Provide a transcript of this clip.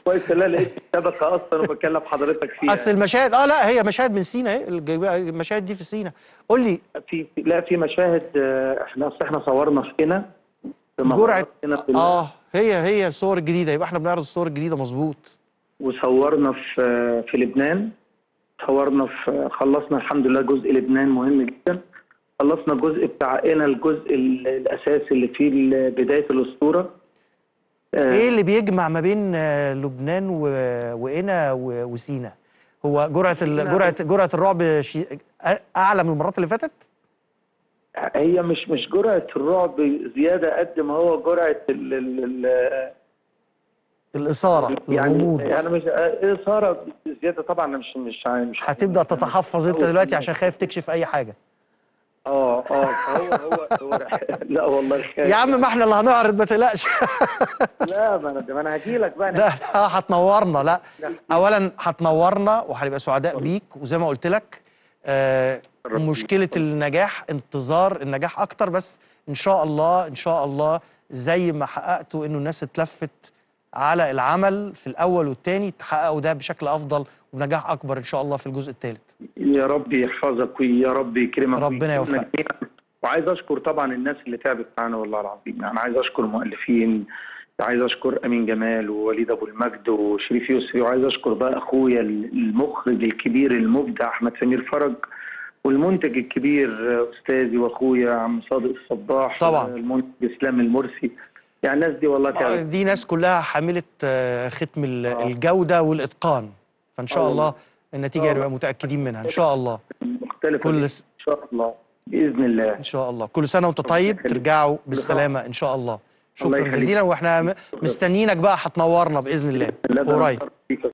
كويس لا لقيت الشبكه اصلا وبكلم حضرتك فيها اصل المشاهد اه لا هي مشاهد من سينا اهي الج- المشاهد دي في سينا قول لي في في- لا في مشاهد آه، احنا اصل احنا صورنا في هنا في جرعه مهرجان هنا في ال- اه هي هي الصور الجديده يبقى احنا بنعرض الصور الجديده مظبوط وصورنا في آه، في لبنان صورنا في خلصنا الحمد لله جزء لبنان مهم جدا خلصنا الجزء بتاع هنا الجزء ال- الاساسي اللي فيه ال- بدايه الاسطوره آه، ايه اللي بيجمع ما بين آه، لبنان و... وقنا و... وسينا هو جرعه ال... سينا- جرعه جرعه الرعب شي... أ- اعلى من المرات اللي فاتت هي مش مش جرعه الرعب زياده قد ما هو جرعه ال ال ال الاثاره يعني الغموض يعني مش اثاره زياده طبعا أنا مش مش مش هتبدا تتحفظ انت دلوقتي عشان خايف تكشف اي حاجه اه اه هو هو هو لا والله خايف. يا عم ما احنا اللي هنعرض ما تقلقش لا ما انا ما انا هجي لك بقى لا لا هتنورنا لا اولا هتنورنا وهنبقى سعداء بيك وزي ما قلت لك آه مشكله النجاح انتظار النجاح اكتر بس ان شاء الله ان شاء الله زي ما حققتوا انه الناس اتلفت على العمل في الاول والثاني تحققوا ده بشكل افضل وبنجاح اكبر ان شاء الله في الجزء الثالث يا رب يحفظك ويا رب يكرمك ربنا ويكرمك يوفقك. جميعاً. وعايز اشكر طبعا الناس اللي تعبت معانا والله العظيم يعني عايز اشكر المؤلفين عايز اشكر امين جمال ووليد ابو المجد وشريف يسري وعايز اشكر بقى اخويا المخرج الكبير المبدع احمد سمير فرج والمنتج الكبير استاذي واخويا عم صادق الصباح طبعاً. المنتج اسلام المرسي يعني الناس دي والله تعبت دي ناس كلها حامله آه، ختم ال- آه. الجوده والاتقان فان شاء آه الله والله. النتيجه آه. نبقى متاكدين منها ان شاء الله مختلفه كل كل س... ان شاء الله باذن الله ان شاء الله كل سنه وانت طيب يخليك. ترجعوا بالسلامه ان شاء الله الله شكرا يخليك. جزيلا واحنا م- مستنيينك بقى هتنورنا باذن الله لا ده أنا قريب متشرف بيك